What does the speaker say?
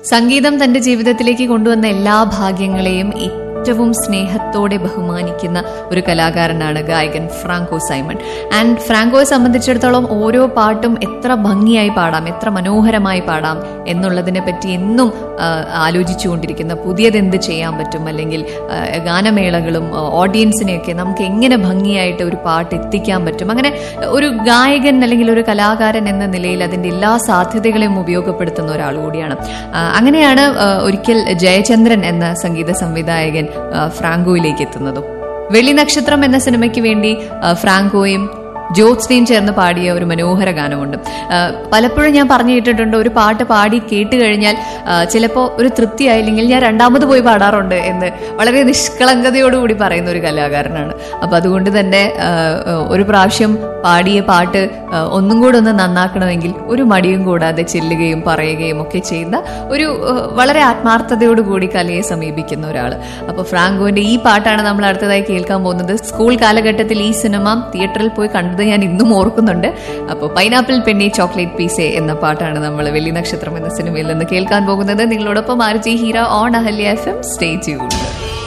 സംഗീതം തന്റെ ജീവിതത്തിലേക്ക് കൊണ്ടുവന്ന എല്ലാ ഭാഗ്യങ്ങളെയും ഏറ്റവും സ്നേഹത്തോടെ ബഹുമാനിക്കുന്ന ഒരു കലാകാരനാണ് ഗായകൻ ഫ്രാങ്കോ സൈമൺ ആൻഡ് ഫ്രാങ്കോയെ സംബന്ധിച്ചിടത്തോളം ഓരോ പാട്ടും എത്ര ഭംഗിയായി പാടാം എത്ര മനോഹരമായി പാടാം എന്നുള്ളതിനെ പറ്റി എന്നും ആ, ആലോചിച്ചുകൊണ്ടിരിക്കുന്ന പുതിയതെന്ത് ചെയ്യാൻ പറ്റും അല്ലെങ്കിൽ ആ, ഗാനമേളകളും ആ, ഓഡിയൻസിനെയൊക്കെ നമുക്ക് എങ്ങനെ ഭംഗിയായിട്ട് ഒരു പാട്ട് എത്തിക്കാൻ പറ്റും അങ്ങനെ ഒരു ഗായകൻ അല്ലെങ്കിൽ ഒരു കലാകാരൻ എന്ന നിലയിൽ അതിന്റെ എല്ലാ സാധ്യതകളെയും ഉപയോഗപ്പെടുത്തുന്ന ഒരാൾ കൂടിയാണ് ആ, അങ്ങനെയാണ് ആ, ഒരിക്കൽ ജയചന്ദ്രൻ എന്ന സംഗീത സംവിധായകൻ ആ, ഫ്രാങ്കോയിലേക്ക് എത്തുന്നതും വെള്ളി നക്ഷത്രം എന്ന സിനിമയ്ക്ക് വേണ്ടി ആ, ഫ്രാങ്കോയും ജ്യോത്സ്നയും ചേർന്ന് പാടിയ ഒരു മനോഹര ഗാനമുണ്ട് ആ, പലപ്പോഴും ഞാൻ പറഞ്ഞു കേട്ടിട്ടുണ്ട് ഒരു പാട്ട് പാടി കേട്ട് കഴിഞ്ഞാൽ ചിലപ്പോൾ ഒരു തൃപ്തി ആയില്ലെങ്കിൽ ഞാൻ രണ്ടാമത് പോയി പാടാറുണ്ട് എന്ന് വളരെ നിഷ്കളങ്കതയോടുകൂടി പറയുന്ന ഒരു കലാകാരനാണ് അപ്പൊ അതുകൊണ്ട് തന്നെ ആ, ഒരു പ്രാവശ്യം പാടിയ പാട്ട് ആ, ഒന്നും കൂടെ ഒന്ന് നന്നാക്കണമെങ്കിൽ ഒരു മടിയും കൂടാതെ ചെല്ലുകയും പറയുകയും ഒക്കെ ചെയ്യുന്ന ഒരു ആ, വളരെ ആത്മാർത്ഥതയോടുകൂടി കലയെ സമീപിക്കുന്ന ഒരാൾ അപ്പൊ ഫ്രാങ്കോന്റെ ഈ പാട്ടാണ് നമ്മൾ അടുത്തതായി കേൾക്കാൻ പോകുന്നത് സ്കൂൾ കാലഘട്ടത്തിൽ ഈ സിനിമ തിയേറ്ററിൽ പോയി കണ്ടത് ഞാൻ ഇന്നും ഓർക്കുന്നുണ്ട് അപ്പോൾ പൈനാപ്പിൾ പെണ്ണി ചോക്ലേറ്റ് പീസെ എന്ന പാട്ടാണ് നമ്മൾ വെള്ളി നക്ഷത്രം എന്ന സിനിമയിൽ നിന്ന് കേൾക്കാൻ പോകുന്നത് നിങ്ങളോടൊപ്പം RJ Heera on Ahalya F M stay tuned